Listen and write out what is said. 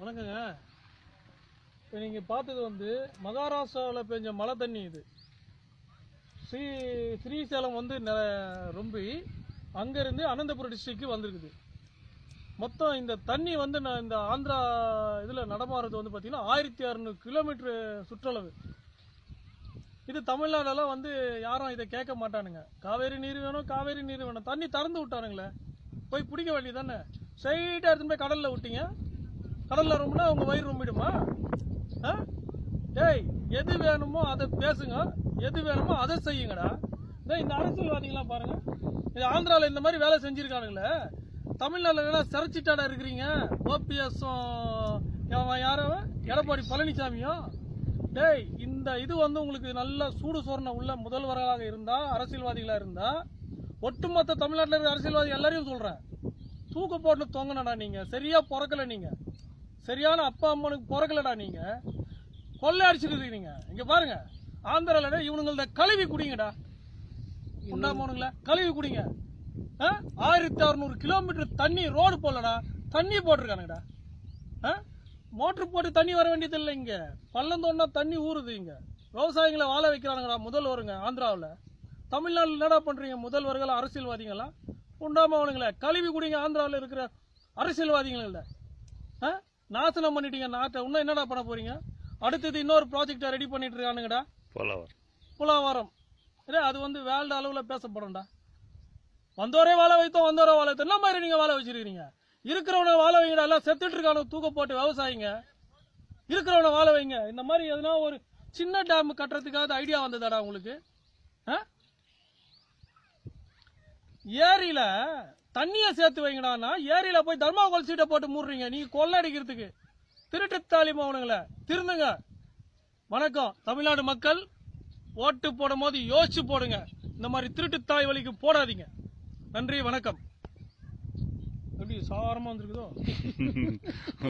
வணக்கங்க இப்போ நீங்கள் பார்த்தது வந்து மகாராஷ்டிராவில் பெஞ்ச மழை தண்ணி இது ஸ்ரீ ஸ்ரீசேலம் வந்து நெ- ரொம்பி அங்கேருந்து அனந்தபுரம் டிஸ்ட்ரிக்ட் வந்திருக்குது மொத்தம் இந்த தண்ணி வந்து நான் இந்த ஆந்திரா இதில் நடமாடுறது வந்து பார்த்தீங்கன்னா ஆயிரத்தி அறநூறு கிலோமீட்டர் சுற்றளவு இது தமிழ்நாடெல்லாம் வந்து யாரும் இதை கேட்க மாட்டானுங்க காவேரி நீர் வேணும் காவேரி நீர் வேணும் தண்ணி திறந்து விட்டானுங்களே போய் பிடிக்க வேண்டியது தானே ஸ்ட்ரைட்டாக எடுத்துன்னு போய் கடலில் விட்டீங்க கடலில் ரொம்பினா உங்கள் வயிறு ரொம்பிடுமா ஆ டேய் எது வேணுமோ அதை பேசுங்க எது வேணுமோ அதை செய்யுங்கடா டேய் இந்த அரசியல்வாதிகளாம் பாருங்க இது ஆந்திராவில் இந்த மாதிரி வேலை செஞ்சிருக்கானுங்களே தமிழ்நாட்டில் என்ன சிறைச்சிட்டாடா இருக்கிறீங்க ஓபிஎஸும் யாரோ எடப்பாடி பழனிசாமியும் டேய் இந்த இது வந்து உங்களுக்கு நல்ல சூடு சொரண உள்ள முதல்வராக இருந்தா அரசியல்வாதிகளா இருந்தா ஒட்டுமொத்த தமிழ்நாட்டில் இருக்கிற அரசியல்வாதி எல்லாரையும் சொல்றேன் தூக்கு போட்டு தொங்கனடா நீங்க சரியா பிறக்கல நீங்க சரியான அப்பா அம்மனுக்கு பிறக்கலடா நீங்க கொள்ளை அடிச்சிருக்கீங்க இங்க பாருங்க ஆந்திரால இவனுங்கள கழுவி குடிங்கடா உண்டாமனுங்கள கழுவி குடிங்க ஆ? ஆயிரத்தி அறுநூறு கிலோமீட்டர் தண்ணி ரோடு போடலடா தண்ணி போட்டிருக்கானுங்கடா ஆ? மோட்டர் போட்டு தண்ணி வர வேண்டியது இல்லை இங்க பள்ளம் தோண்டா தண்ணி ஊறுது இங்க விவசாயிகளை வாழ வைக்கிறானுங்கடா முதல்வருங்க ஆந்திராவில் தமிழ்நாட்டில் என்னடா பண்றீங்க முதல்வர்கள் அரசியல்வாதிகளா உண்டாம அவனுங்களே கழுவி குடிங்க ஆந்திராவில் இருக்கிற அரசியல்வாதிகள ஆ? நாசனம் பண்ணிட்டீங்க நாட்டை இன்னும் என்னடா பண்ண போறீங்க அடுத்தது இன்னொரு ப்ராஜெக்டை ரெடி பண்ணிட்டு இருக்கானுங்கடா போலவர் புலாவரம் இல்லை அது வந்து வேல்டு அளவில் பேசப்படும்டா வந்தோரே வாழ வைத்தோம் வந்தோரே வாழ வைத்தோம் என்ன மாதிரி நீங்க வாழ வச்சிருக்கீங்க இருக்கிறவனை வாழ வைங்கடா எல்லாம் செத்துட்டு இருக்கானு தூக்க போட்டு விவசாயிங்க இருக்கிறவனை வாழ வைங்க இந்த மாதிரி எதுனா ஒரு சின்ன டேம் கட்டுறதுக்காவது ஐடியா வந்ததாடா உங்களுக்கு ஆ? ஏரியில தண்ணிய சேர்த்து வைங்கடான்னா ஏரியில போய் தர்மாகோல் சீட்டை போட்டு மூடுறீங்க நீங்க கொள்ளை அடிக்கிறதுக்கு திருட்டு தாலிமா அவனுங்கள திருந்துங்க வணக்கம் தமிழ்நாடு மக்கள் ஓட்டு போடும் போது யோசிச்சு போடுங்க இந்த மாதிரி திருட்டு தாய் வழிக்கு போடாதீங்க நன்றி வணக்கம் எப்படி சாரமா வந்திருக்குதோ